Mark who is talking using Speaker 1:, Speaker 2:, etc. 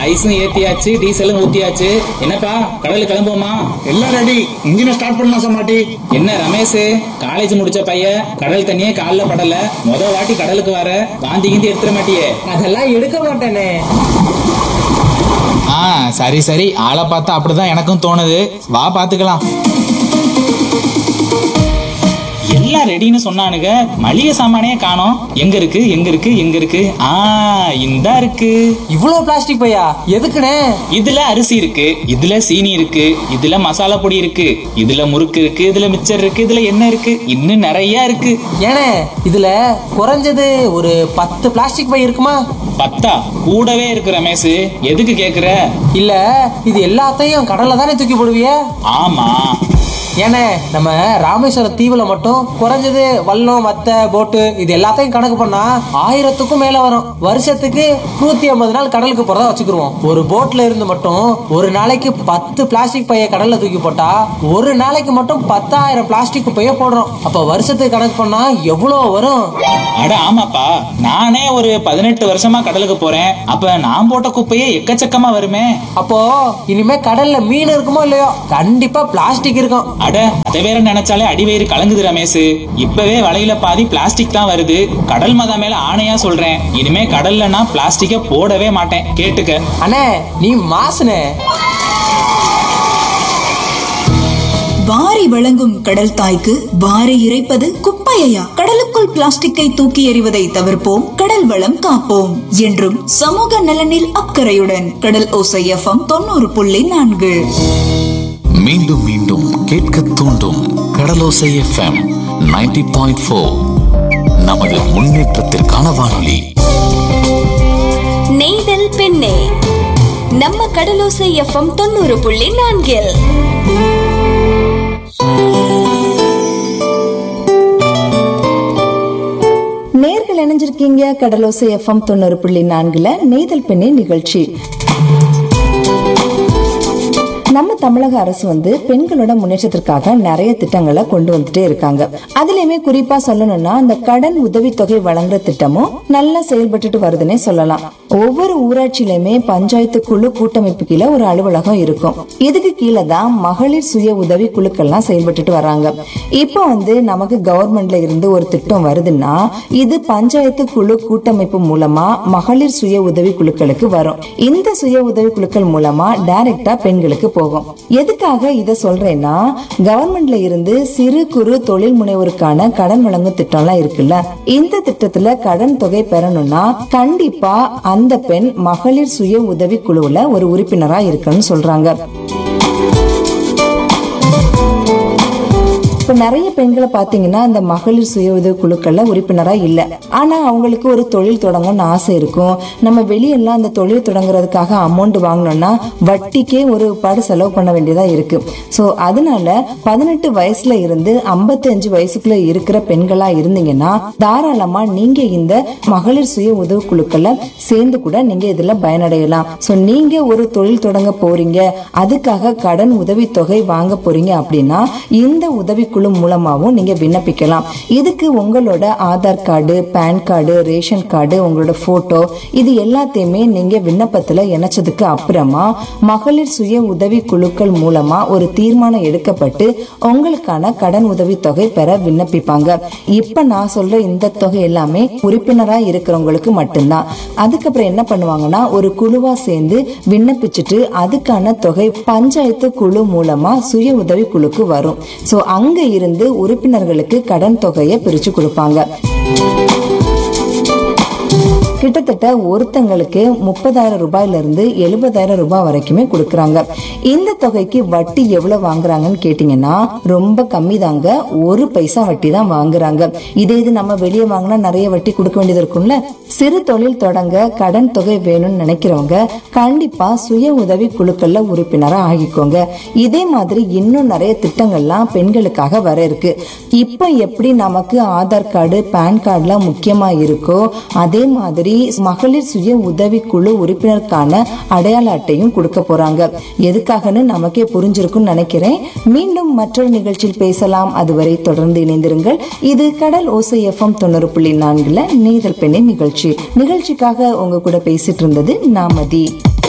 Speaker 1: ஐஸும் ஏத்தியாச்சு டீசலும் ஊத்தியாச்சு என்னப்பா கடலுக்கு கிளம்புவோமா
Speaker 2: எல்லாம் ரெடி இன்ஜினை ஸ்டார்ட் பண்ணலாம் சமாட்டி
Speaker 1: என்ன ரமேஷ் காலேஜ் முடிச்ச பையன் கடல் தண்ணியே கால்ல படல முத வாட்டி கடலுக்கு வர வாந்தி கிந்தி எடுத்துட மாட்டியே
Speaker 3: அதெல்லாம் எடுக்க மாட்டேனே
Speaker 1: ஆ சரி சரி ஆளை பார்த்தா அப்படிதான் எனக்கும் தோணுது வா பாத்துக்கலாம் எல்லாம் ரெடின்னு சொன்னானுங்க மளிகை சாமானே காணோம் எங்க இருக்கு எங்க இருக்கு எங்க இருக்கு ஆ இந்தா இருக்கு
Speaker 3: இவ்வளவு பிளாஸ்டிக் பையா எதுக்குண்ணே
Speaker 1: இதுல அரிசி இருக்கு இதுல சீனி இருக்கு இதுல மசாலா பொடி இருக்கு இதுல முறுக்கு இருக்கு இதுல மிச்சர் இருக்கு இதுல என்ன இருக்கு இன்னும் நிறைய இருக்கு
Speaker 3: ஏனே இதுல குறைஞ்சது ஒரு பத்து பிளாஸ்டிக் பை இருக்குமா
Speaker 1: பத்தா கூடவே இருக்கு ரமேஷ் எதுக்கு கேக்குற
Speaker 3: இல்ல இது எல்லாத்தையும் கடல்ல தானே தூக்கி போடுவிய
Speaker 1: ஆமா
Speaker 3: ஏனே நம்ம ராமேஸ்வரம் தீவுல மட்டும் குறைஞ்சது வல்லம் மத்த போட்டு இது எல்லாத்தையும் கணக்கு பண்ணா ஆயிரத்துக்கும் மேல வரும் வருஷத்துக்கு நூத்தி ஐம்பது நாள் கடலுக்கு போறதா வச்சுக்கிருவோம் ஒரு போட்ல இருந்து மட்டும் ஒரு நாளைக்கு பத்து பிளாஸ்டிக் பைய கடல்ல தூக்கி போட்டா ஒரு நாளைக்கு மட்டும் பத்தாயிரம் பிளாஸ்டிக் பைய போடுறோம் அப்ப வருஷத்துக்கு கணக்கு பண்ணா எவ்வளவு வரும்
Speaker 1: அட ஆமாப்பா நானே ஒரு பதினெட்டு வருஷமா கடலுக்கு போறேன் அப்ப நான் போட்ட குப்பையே எக்கச்சக்கமா வருமே
Speaker 3: அப்போ இனிமே கடல்ல மீன் இருக்குமோ இல்லையோ கண்டிப்பா பிளாஸ்டிக் இருக்கும்
Speaker 1: அட அதை வேற நினைச்சாலே அடிவயிறு கலங்குது ரமேஷ் இப்பவே வலையில பாதி பிளாஸ்டிக் தான் வருது கடல் மதா மேல ஆணையா சொல்றேன் இனிமே கடல்ல நான் பிளாஸ்டிக்க போடவே மாட்டேன் கேட்டுக்க
Speaker 3: அண்ணே நீ மாசுனே
Speaker 4: வாரி வழங்கும் கடல் தாய்க்கு வாரி இறைப்பது குப்பையா கடலுக்குள் பிளாஸ்டிக்கை தூக்கி எறிவதை தவிர்ப்போம் கடல் வளம் காப்போம் என்றும் சமூக நலனில் அக்கறையுடன் கடல் ஓசை எஃப்எம் தொண்ணூறு புள்ளி நான்கு
Speaker 5: மீண்டும் மீண்டும் கேட்க தூண்டும் கடலோசை எஃப்எம் 90.4 பாயிண்ட் ஃபோர் நமது முன்னேற்றத்திற்கான வானொலி
Speaker 6: நெய்தல் பெண்ணே நம்ம கடலோசை எஃப்எம் தொண்ணூறு புள்ளி நான்கில்
Speaker 7: நேர்கள் இணைஞ்சிருக்கீங்க கடலோசை எஃப்எம் தொண்ணூறு புள்ளி நான்குல நெய்தல் பெண்ணே நிகழ்ச்சி நம்ம தமிழக அரசு வந்து பெண்களோட முன்னேற்றத்திற்காக நிறைய திட்டங்களை கொண்டு வந்துட்டே இருக்காங்க அதுலயுமே குறிப்பா சொல்லணும்னா அந்த கடன் உதவித்தொகை வழங்குற திட்டமும் நல்லா செயல்பட்டுட்டு வருதுன்னே சொல்லலாம் ஒவ்வொரு ஊராட்சியிலுமே பஞ்சாயத்து குழு கூட்டமைப்பு கீழே ஒரு அலுவலகம் இருக்கும் இதுக்கு கீழே தான் மகளிர் சுய உதவி குழுக்கள்லாம் செயல்பட்டுட்டு வராங்க இப்போ வந்து நமக்கு கவர்மெண்ட்ல இருந்து ஒரு திட்டம் வருதுன்னா இது பஞ்சாயத்து குழு கூட்டமைப்பு மூலமா மகளிர் சுய உதவி குழுக்களுக்கு வரும் இந்த சுய உதவி குழுக்கள் மூலமா டைரக்டா பெண்களுக்கு போகும் எதுக்காக இத சொல்றேன்னா கவர்மெண்ட்ல இருந்து சிறு குறு தொழில் முனைவோருக்கான கடன் வழங்கும் திட்டம்லாம் இருக்குல்ல இந்த திட்டத்துல கடன் தொகை பெறணும்னா கண்டிப்பா அந்த பெண் மகளிர் சுய உதவி குழுவுல ஒரு உறுப்பினரா இருக்கணும்னு சொல்றாங்க இப்ப நிறைய பெண்களை பாத்தீங்கன்னா இந்த மகளிர் சுய உதவி குழுக்கள்ல உறுப்பினரா இல்ல ஆனா அவங்களுக்கு ஒரு தொழில் தொடங்கணும்னு ஆசை இருக்கும் நம்ம வெளியெல்லாம் அந்த தொழில் தொடங்குறதுக்காக அமௌண்ட் வாங்கணும்னா வட்டிக்கே ஒரு பாடு செலவு பண்ண வேண்டியதா இருக்கு சோ அதனால பதினெட்டு வயசுல இருந்து 55 வயசுக்குள்ள இருக்கிற பெண்களா இருந்தீங்கன்னா தாராளமா நீங்க இந்த மகளிர் சுய உதவி குழுக்கள்ல சேர்ந்து கூட நீங்க இதுல பயனடையலாம் சோ நீங்க ஒரு தொழில் தொடங்க போறீங்க அதுக்காக கடன் உதவி தொகை வாங்க போறீங்க அப்படின்னா இந்த உதவிக்குழு மூலமாவும் நீங்க விண்ணப்பிக்கலாம் இதுக்கு உங்களோட Aadhaar card PAN card ration card உங்களோட போட்டோ இது எல்லாத்தையுமே நீங்க விண்ணப்பத்துல இணைச்சதுக்கு அப்புறமா மகளிர் சுய உதவி குழுக்கள் மூலமா ஒரு தீர்மானம் எடுக்கப்பட்டு உங்களுக்கான கடன் உதவி தொகை பெற விண்ணப்பிப்பாங்க இப்ப நான் சொல்ற இந்த தொகை எல்லாமே உறுப்பினரா இருக்கிறவங்களுக்கு மட்டும்தான் அதுக்கப்புறம் என்ன பண்ணுவாங்கன்னா ஒரு குழுவா சேர்ந்து விண்ணப்பிச்சுட்டு அதுக்கான தொகை பஞ்சாயத்து குழு மூலமா சுய உதவி குழுக்கு வரும் சோ அங்க இருந்து உறுப்பினர்களுக்கு கடன் தொகையை பிரிச்சு கொடுப்பாங்க கிட்டத்தட்ட ஒருத்தங்களுக்கு முப்பதாயிரம் ரூபாயில இருந்து எழுபதாயிரம் ரூபாய் வரைக்குமே கொடுக்கறாங்க இந்த தொகைக்கு வட்டி எவ்வளவு வாங்குறாங்கன்னு கேட்டீங்கன்னா ரொம்ப கம்மி தாங்க ஒரு பைசா வட்டி தான் வாங்குறாங்க இதே இது நம்ம வெளியே வாங்கினா நிறைய வட்டி கொடுக்க வேண்டியது இருக்கும்ல சிறு தொழில் தொடங்க கடன் தொகை வேணும்னு நினைக்கிறவங்க கண்டிப்பா சுய உதவி குழுக்கள்ல உறுப்பினரா ஆகிக்கோங்க இதே மாதிரி இன்னும் நிறைய திட்டங்கள்லாம் பெண்களுக்காக வர இருக்கு இப்ப எப்படி நமக்கு ஆதார் கார்டு பேன் கார்டுலாம் முக்கியமா இருக்கோ அதே மாதிரி மகளிர் சுய உதவி குழு உறுப்பினருக்கான அடையாள அட்டையும் கொடுக்க போறாங்க எதுக்காகன்னு நமக்கே புரிஞ்சிருக்கும்னு நினைக்கிறேன் மீண்டும் மற்றொரு நிகழ்ச்சியில் பேசலாம் அதுவரை தொடர்ந்து இணைந்திருங்கள் இது கடல் ஓசை எஃப்எம் தொண்ணூறு புள்ளி நான்குல நேதல் பெண்ணை நிகழ்ச்சி நிகழ்ச்சிக்காக உங்க கூட பேசிட்டு இருந்தது நாமதி